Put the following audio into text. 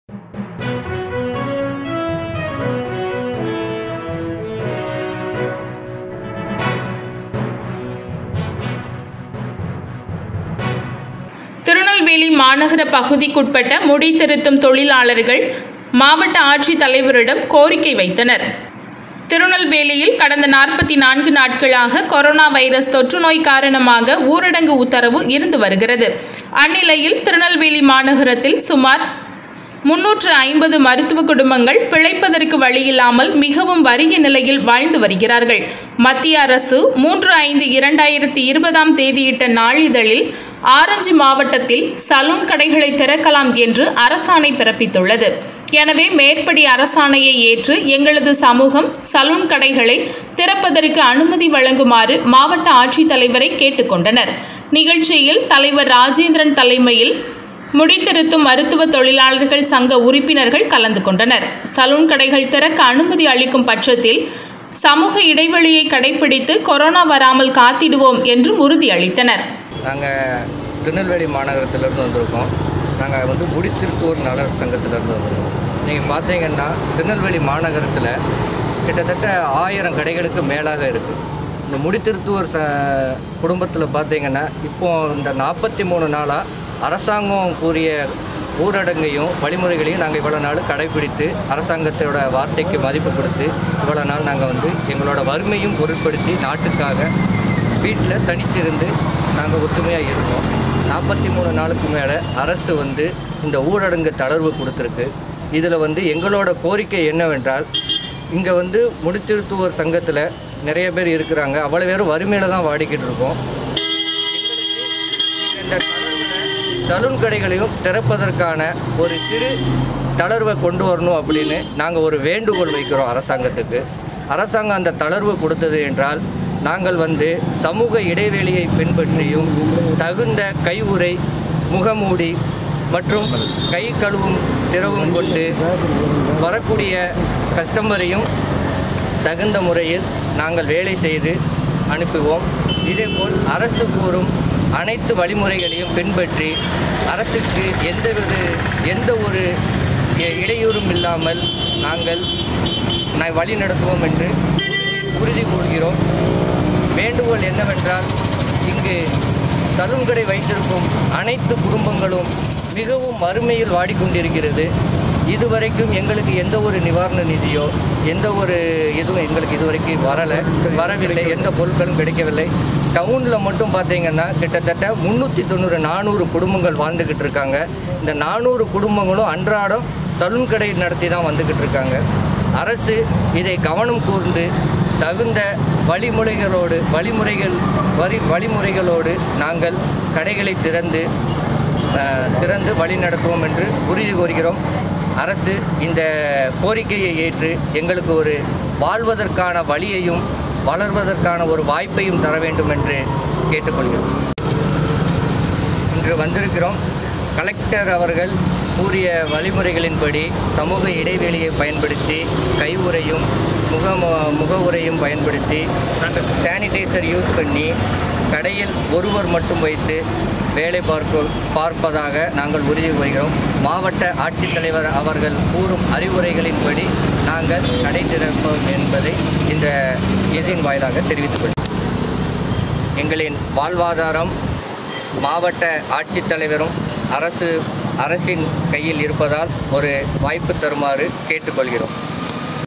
திருநெல்வேலி மாநகர பகுதிக்குட்பட்ட முடி திருத்தும் தொழிலாளர்கள் மாவட்ட ஆட்சித்தலைவரிடம் கோரிக்கை வைத்தனர் திருநெல்வேலியில் கடந்த நாற்பத்தி நான்கு நாட்களாக கொரோனா வைரஸ் தொற்று நோய் காரணமாக ஊரடங்கு உத்தரவு இருந்து வருகிறது அந்நிலையில் திருநெல்வேலி மாநகரத்தில் சுமார் முன்னூற்று ஐம்பது மருத்துவ குடும்பங்கள் பிழைப்பதற்கு வழியில்லாமல் மிகவும் வறிய நிலையில் வாழ்ந்து வருகிறார்கள் மத்திய அரசு மூன்று ஐந்து இரண்டாயிரத்தி இருபதாம் தேதியிட்ட நாளிதழில் ஆரஞ்சு மாவட்டத்தில் சலூன் கடைகளை திறக்கலாம் என்று அரசாணை பிறப்பித்துள்ளது எனவே மேற்படி அரசாணையை ஏற்று எங்களது சமூகம் சலூன் கடைகளை திறப்பதற்கு அனுமதி வழங்குமாறு மாவட்ட ஆட்சித்தலைவரை கேட்டுக்கொண்டனர் நிகழ்ச்சியில் தலைவர் ராஜேந்திரன் தலைமையில் முடித்திருத்தும் மருத்துவ தொழிலாளர்கள் சங்க உறுப்பினர்கள் கலந்து கொண்டனர் சலூன் கடைகள் திறக்க அனுமதி அளிக்கும் பட்சத்தில் சமூக இடைவெளியை கடைபிடித்து கொரோனா வராமல் காத்திடுவோம் என்றும் உறுதியளித்தனர் நாங்கள் திருநெல்வேலி மாநகரத்திலேருந்து வந்திருக்கோம் நாங்கள் வந்து முடித்திருத்தூர் நலர் சங்கத்திலேருந்து வந்திருக்கோம் நீங்கள் பார்த்தீங்கன்னா திருநெல்வேலி மாநகரத்தில் கிட்டத்தட்ட ஆயிரம் கடைகளுக்கு மேலாக இருக்குது இந்த முடித்திருத்தூர் ச குடும்பத்தில் பார்த்தீங்கன்னா இப்போ இந்த நாற்பத்தி மூணு நாளாக அரசாங்கம் கூறிய ஊரடங்கையும் வழிமுறைகளையும் நாங்கள் இவ்வளோ நாள் கடைபிடித்து அரசாங்கத்தோட வார்த்தைக்கு மதிப்பு கொடுத்து இவ்வளோ நாள் நாங்கள் வந்து எங்களோட வறுமையும் பொருட்படுத்தி நாட்டுக்காக வீட்டில் தனிச்சிருந்து நாங்கள் ஒத்துமையாக இருந்தோம் நாற்பத்தி மூணு நாளுக்கு மேலே அரசு வந்து இந்த ஊரடங்கு தளர்வு கொடுத்துருக்கு இதில் வந்து எங்களோட கோரிக்கை என்னவென்றால் இங்கே வந்து முடித்திருத்துவோர் சங்கத்தில் நிறைய பேர் இருக்கிறாங்க அவ்வளோ பேரும் வறுமையில் தான் வாடிக்கிட்டு இருக்கோம் எங்களுக்கு இந்த தளர்வில் சலூன் கடைகளையும் திறப்பதற்கான ஒரு சிறு தளர்வை கொண்டு வரணும் அப்படின்னு நாங்கள் ஒரு வேண்டுகோள் வைக்கிறோம் அரசாங்கத்துக்கு அரசாங்கம் அந்த தளர்வு கொடுத்தது என்றால் நாங்கள் வந்து சமூக இடைவெளியை பின்பற்றியும் தகுந்த கையுறை முகமூடி மற்றும் கை கழுவும் திரவும் கொண்டு வரக்கூடிய கஸ்டமரையும் தகுந்த முறையில் நாங்கள் வேலை செய்து அனுப்புவோம் இதேபோல் அரசு கூறும் அனைத்து வழிமுறைகளையும் பின்பற்றி அரசுக்கு எந்தவித எந்த ஒரு இ- இடையூறும் இல்லாமல் நாங்கள் ந- வழி நடத்துவோம் என்று உறுதி கூறுகிறோம் வேண்டுகோள் என்னவென்றால் இங்கு சலூன் கடை வைத்திருக்கும் அனைத்து குடும்பங்களும் மிகவும் வறுமையில் வாடிக்கொண்டிருக்கிறது இதுவரைக்கும் எங்களுக்கு எந்த ஒரு நிவாரண நிதியோ எந்த ஒரு இதுவும் எங்களுக்கு இதுவரைக்கும் வரலை வரவில்லை எந்த பொருட்களும் கிடைக்கவில்லை டவுனில் மட்டும் பார்த்தீங்கன்னா கிட்டத்தட்ட முந்நூற்றி தொண்ணூறு நானூறு குடும்பங்கள் வாழ்ந்துக்கிட்டு இருக்காங்க இந்த நானூறு குடும்பங்களும் அன்றாடம் சலூன் கடை நடத்தி தான் வந்துக்கிட்டு இருக்காங்க அரசு இதை கவனம் கூர்ந்து தகுந்த வழிமுறைகளோடு வழிமுறைகள் வரி வழிமுறைகளோடு நாங்கள் கடைகளை திறந்து அஹ், திறந்து வழி நடத்துவோம் என்று உறுதி கூறுகிறோம் அரசு இந்த கோரிக்கையை ஏற்று எங்களுக்கு ஒரு வாழ்வதற்கான வழியையும் வளர்வதற்கான ஒரு வாய்ப்பையும் தர வேண்டும் என்று கேட்டுக்கொள்கிறோம் இன்று வந்திருக்கிறோம் கலெக்டர் அவர்கள் கூறிய வழிமுறைகளின்படி சமூக இடைவெளியை பயன்படுத்தி கை உறையும் முக முக உறையும் பயன்படுத்தி சானிடைசர் யூஸ் பண்ணி கடையில் ஒருவர் மட்டும் வைத்து வேலை பார்க்க பார்ப்பதாக நாங்கள் உறுதி கூறுகிறோம் மாவட்ட ஆட்சித்தலைவர் அவர்கள் கூறும் அறிவுரைகளின்படி நாங்கள் கடை திறப்போம் என்பதை இந்த இதன் வாயிலாக தெரிவித்துக் கொள்கிறோம் எங்களின் வாழ்வாதாரம் மாவட்ட ஆட்சித்தலைவரும் அரசு அரசின் கையில் இருப்பதால் ஒரு வாய்ப்பு தருமாறு கேட்டுக்கொள்கிறோம்